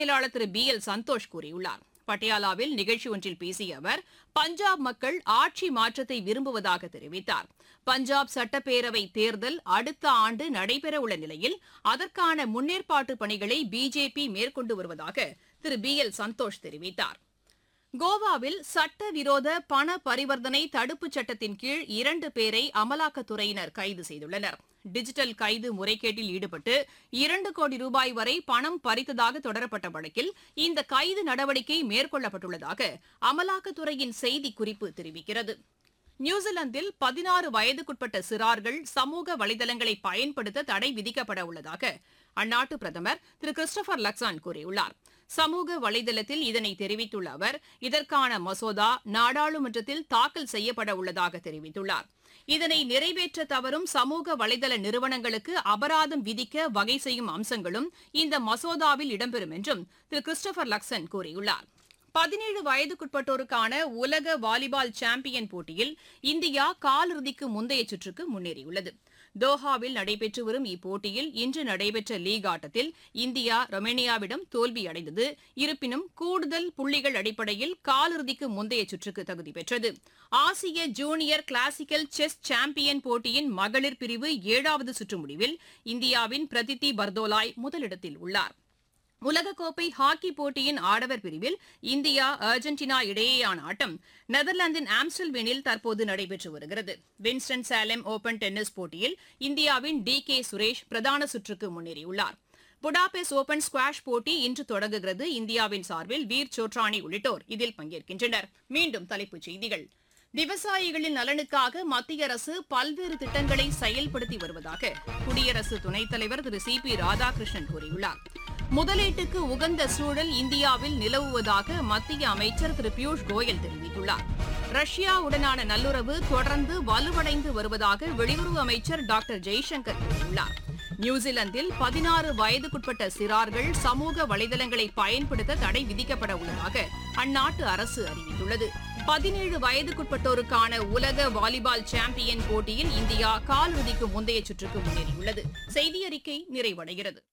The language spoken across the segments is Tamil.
செயலாளர் திரு பி எல் சந்தோஷ் கூறியுள்ளார் பட்டியாலாவில் நிகழ்ச்சி ஒன்றில் பேசிய அவர் பஞ்சாப் மக்கள் ஆட்சி மாற்றத்தை விரும்புவதாக தெரிவித்தார் பஞ்சாப் சட்டப்பேரவை தேர்தல் அடுத்த ஆண்டு நடைபெறவுள்ள நிலையில் அதற்கான முன்னேற்பாட்டு பணிகளை பிஜேபி மேற்கொண்டு வருவதாக திரு பி எல் சந்தோஷ் தெரிவித்தார் கோவாவில் சட்டவிரோத பண பரிவர்த்தனை தடுப்புச் சட்டத்தின் கீழ் இரண்டு பேரை அமலாக்கத்துறையினர் கைது செய்துள்ளனர் டிஜிட்டல் கைது முறைகேட்டில் ஈடுபட்டு இரண்டு கோடி ரூபாய் வரை பணம் பறித்ததாக தொடரப்பட்ட வழக்கில் இந்த கைது நடவடிக்கை மேற்கொள்ளப்பட்டுள்ளதாக அமலாக்கத்துறையின் செய்திக்குறிப்பு தெரிவிக்கிறது நியூசிலாந்தில் பதினாறு வயதுக்குட்பட்ட சிறார்கள் சமூக வலைதளங்களை பயன்படுத்த தடை விதிக்கப்பட உள்ளதாக அந்நாட்டு பிரதமர் திரு கிறிஸ்டபர் லக்சான் கூறியுள்ளார் சமூக வலைதளத்தில் இதனை தெரிவித்துள்ள அவர் இதற்கான மசோதா நாடாளுமன்றத்தில் தாக்கல் செய்யப்பட உள்ளதாக தெரிவித்துள்ளார் இதனை நிறைவேற்ற தவறும் சமூக வலைதள நிறுவனங்களுக்கு அபராதம் விதிக்க வகை செய்யும் அம்சங்களும் இந்த மசோதாவில் இடம்பெறும் என்றும் திரு கிறிஸ்டபர் லக்சன் கூறியுள்ளார் பதினேழு வயதுக்குட்பட்டோருக்கான உலக வாலிபால் சாம்பியன் போட்டியில் இந்தியா காலிறுதிக்கு முந்தைய சுற்றுக்கு முன்னேறியுள்ளது தோஹாவில் நடைபெற்று வரும் இப்போட்டியில் இன்று நடைபெற்ற லீக் ஆட்டத்தில் இந்தியா ரொமேனியாவிடம் தோல்வியடைந்தது இருப்பினும் கூடுதல் புள்ளிகள் அடிப்படையில் காலிறுதிக்கு முந்தைய சுற்றுக்கு தகுதி பெற்றது ஆசிய ஜூனியர் கிளாசிக்கல் செஸ் சாம்பியன் போட்டியின் மகளிர் பிரிவு ஏழாவது சுற்று முடிவில் இந்தியாவின் பிரதித்தி பர்தோலாய் முதலிடத்தில் உள்ளார் உலகக்கோப்பை ஹாக்கி போட்டியின் ஆடவர் பிரிவில் இந்தியா அர்ஜென்டினா இடையேயான ஆட்டம் நெதர்லாந்தின் ஆம்ஸ்டல்வேனில் தற்போது நடைபெற்று வருகிறது வின்ஸ்டன் சாலம் ஓபன் டென்னிஸ் போட்டியில் இந்தியாவின் டி கே சுரேஷ் பிரதான சுற்றுக்கு முன்னேறியுள்ளார் புடாபெஸ்ட் ஓபன் ஸ்குவாஷ் போட்டி இன்று தொடங்குகிறது இந்தியாவின் சார்பில் வீர் சோட்ரானி உள்ளிட்டோர் இதில் பங்கேற்கின்றனர் மீண்டும் தலைப்புச் செய்திகள் விவசாயிகளின் நலனுக்காக மத்திய அரசு பல்வேறு திட்டங்களை செயல்படுத்தி வருவதாக குடியரசு துணைத் தலைவர் திரு சி பி ராதாகிருஷ்ணன் கூறியுள்ளார் முதலீட்டுக்கு உகந்த சூழல் இந்தியாவில் நிலவுவதாக மத்திய அமைச்சர் திரு பியூஷ் கோயல் தெரிவித்துள்ளார் ரஷ்யாவுடனான நல்லுறவு தொடர்ந்து வலுவடைந்து வருவதாக வெளியுறவு அமைச்சர் டாக்டர் ஜெய்சங்கர் கூறியுள்ளார் நியூசிலாந்தில் பதினாறு வயதுக்குட்பட்ட சிறார்கள் சமூக வலைதளங்களை பயன்படுத்த தடை விதிக்கப்பட உள்ளதாக அந்நாட்டு அரசு அறிவித்துள்ளது பதினேழு வயதுக்குட்பட்டோருக்கான உலக வாலிபால் சாம்பியன் போட்டியில் இந்தியா காலிறுதிக்கு முந்தைய சுற்றுக்கு முன்னேறியுள்ளது செய்தி அறிக்கை நிறைவடைகிறது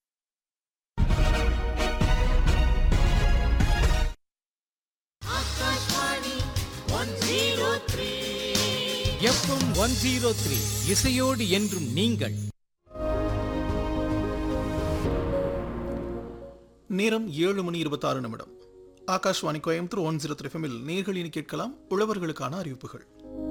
எஃப்எம் ஒன் ஜீரோ த்ரீ இசையோடு என்றும் நீங்கள் நேரம் ஏழு மணி இருபத்தாறு நிமிடம் Akashvani Coimbatore one zero three ஃபெமில் நேர்களினி கேட்கலாம் உழவர்களுக்கான அறிவிப்புகள்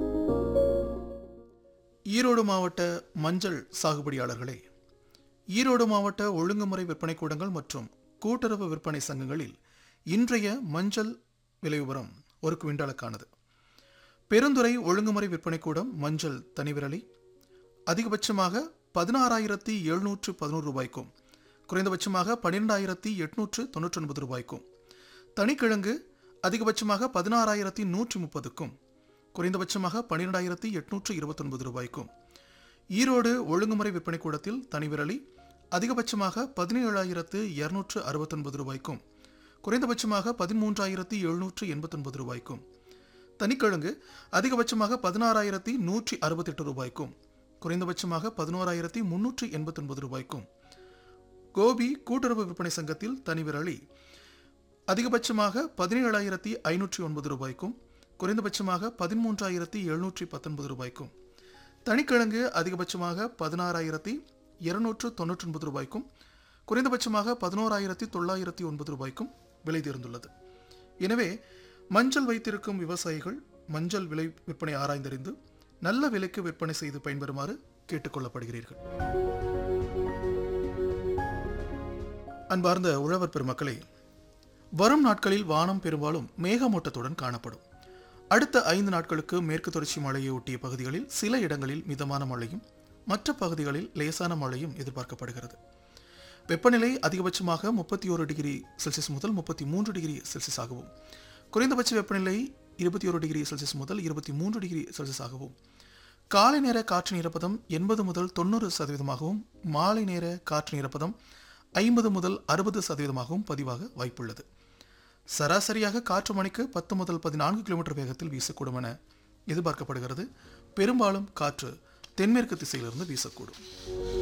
ஈரோடு மாவட்ட மஞ்சள் சாகுபடியாளர்களே ஈரோடு மாவட்ட ஒழுங்குமுறை விற்பனை கூடங்கள் மற்றும் கூட்டுறவு விற்பனை சங்கங்களில் இன்றைய மஞ்சள் விலை விவரம் ஒரு குவிண்டாலுக்கானது பெருந்துறை ஒழுங்குமுறை விற்பனை கூடம் மஞ்சள் தனிவிரலி அதிகபட்சமாக பதினாறாயிரத்தி எழுநூற்று பதினோரு ரூபாய்க்கும் குறைந்தபட்சமாக பன்னிரெண்டாயிரத்தி எட்நூற்று தொண்ணூற்றி ஒன்பது ரூபாய்க்கும் தனிக்கிழங்கு அதிகபட்சமாக பதினாறாயிரத்தி நூற்றி முப்பதுக்கும் குறைந்தபட்சமாக பன்னிரெண்டாயிரத்தி எட்நூற்று இருபத்தொன்பது ரூபாய்க்கும் ஈரோடு ஒழுங்குமுறை விற்பனை கூடத்தில் தனிவிரலி அதிகபட்சமாக பதினேழாயிரத்து இருநூற்று அறுபத்தொன்பது ரூபாய்க்கும் குறைந்தபட்சமாக பதிமூன்றாயிரத்தி எழுநூற்று எண்பத்தொன்பது ரூபாய்க்கும் தனிக்கிழங்கு அதிகபட்சமாக பதினாறாயிரத்தி நூற்றி அறுபத்தெட்டு ரூபாய்க்கும் குறைந்தபட்சமாக பதினோராயிரத்தி முன்னூற்றி எண்பத்தொன்பது ரூபாய்க்கும் கோபி கூட்டுறவு விற்பனை சங்கத்தில் தனிவிரலி அதிகபட்சமாக பதினேழாயிரத்தி ஐநூற்றி ஒன்பது ரூபாய்க்கும் குறைந்தபட்சமாக பதிமூன்றாயிரத்தி எழுநூற்றி பத்தொன்பது ரூபாய்க்கும் தனிக்கிழங்கு அதிகபட்சமாக பதினாறாயிரத்தி இருநூற்று தொண்ணூற்றி ஒன்பது ரூபாய்க்கும் குறைந்தபட்சமாக பதினோராயிரத்தி தொள்ளாயிரத்தி ஒன்பது ரூபாய்க்கும் விலை தேர்ந்துள்ளது எனவே மஞ்சள் வைத்திருக்கும் விவசாயிகள் மஞ்சள் விலை விற்பனை ஆராய்ந்தறிந்து நல்ல விலைக்கு விற்பனை செய்து பயன்பெறுமாறு கேட்டுக்கொள்ளப்படுகிறீர்கள் அன்பார்ந்த உழவர் பெருமக்களே வரும் நாட்களில் வானம் பெரும்பாலும் மேகமூட்டத்துடன் காணப்படும் அடுத்த ஐந்து நாட்களுக்கு மேற்கு தொடர்ச்சி மழையை ஒட்டிய பகுதிகளில் சில இடங்களில் மிதமான மழையும் மற்ற பகுதிகளில் லேசான மழையும் எதிர்பார்க்கப்படுகிறது வெப்பநிலை அதிகபட்சமாக முப்பத்தி ஒரு டிகிரி செல்சியஸ் முதல் முப்பத்தி மூன்று டிகிரி செல்சியஸ் ஆகவும் குறைந்தபட்ச வெப்பநிலை இருபத்தி ஒரு டிகிரி செல்சியஸ் முதல் இருபத்தி மூன்று டிகிரி செல்சியஸ் ஆகவும் காலை நேர காற்றின் ஈரப்பதம் எண்பது முதல் தொண்ணூறு சதவீதமாகவும் மாலை நேர காற்றின் ஈரப்பதம் ஐம்பது முதல் அறுபது சதவீதமாகவும் பதிவாக வாய்ப்புள்ளது சராசரியாக காற்று மணிக்கு பத்து முதல் பதினான்கு கிலோமீட்டர் வேகத்தில் வீசக்கூடும் என எதிர்பார்க்கப்படுகிறது பெரும்பாலும் காற்று தென்மேற்கு திசையிலிருந்து வீசக்கூடும்